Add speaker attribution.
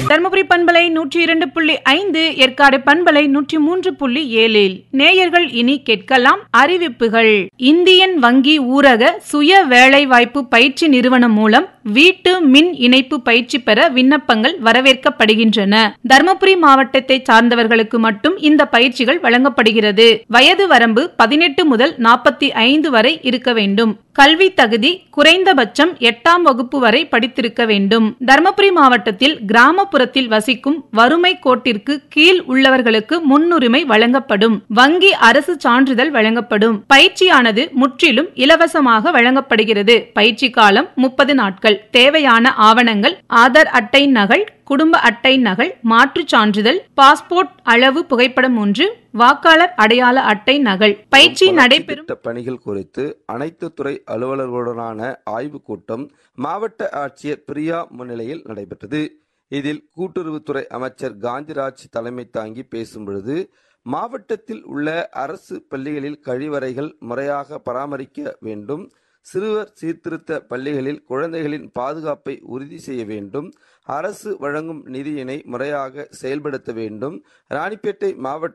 Speaker 1: தருமபுரி பண்பலை நூற்றி இரண்டு புள்ளி ஐந்து ஏற்காடு பண்பலை நூற்றி மூன்று புள்ளி ஏழில் நேயர்கள் இனி கேட்கலாம் அறிவிப்புகள் இந்தியன் வங்கி ஊரக சுய வேலைவாய்ப்பு பயிற்சி நிறுவனம் மூலம் வீட்டு மின் இணைப்பு பயிற்சி பெற விண்ணப்பங்கள் வரவேற்கப்படுகின்றன தருமபுரி மாவட்டத்தை சார்ந்தவர்களுக்கு மட்டும் இந்த பயிற்சிகள் வழங்கப்படுகிறது வயது வரம்பு பதினெட்டு முதல் நாற்பத்தி ஐந்து வரை இருக்க வேண்டும் கல்வி தகுதி குறைந்தபட்சம் எட்டாம் வகுப்பு வரை படித்திருக்க வேண்டும் தருமபுரி மாவட்டத்தில் கிராமப்புறத்தில் வசிக்கும் வறுமை கோட்டிற்கு கீழ் உள்ளவர்களுக்கு முன்னுரிமை வழங்கப்படும் வங்கி அரசு சான்றிதழ் வழங்கப்படும் பயிற்சியானது முற்றிலும் இலவசமாக வழங்கப்படுகிறது பயிற்சி காலம் முப்பது நாட்கள் தேவையான ஆவணங்கள் ஆதார் அட்டை நகல் குடும்ப அட்டை நகல் மாற்றுச் சான்றிதழ் பாஸ்போர்ட் அளவு புகைப்படம் ஒன்று வாக்காளர் அடையாள அட்டை நகல் பயிற்சி நடைபெறும்
Speaker 2: திட்ட பணிகள் குறித்து அனைத்து துறை அலுவலர்களுடனான ஆய்வுக் கூட்டம் மாவட்ட ஆட்சியர் பிரியா முன்னிலையில் நடைபெற்றது இதில் கூட்டுறவுத்துறை அமைச்சர் காந்திராஜ் தலைமை தாங்கி பேசும் பொழுது மாவட்டத்தில் உள்ள அரசு பள்ளிகளில் கழிவறைகள் முறையாக பராமரிக்க வேண்டும் சிறுவர் சீர்திருத்த பள்ளிகளில் குழந்தைகளின் பாதுகாப்பை உறுதி செய்ய வேண்டும் அரசு வழங்கும் நிதியினை முறையாக செயல்படுத்த வேண்டும் ராணிப்பேட்டை மாவட்ட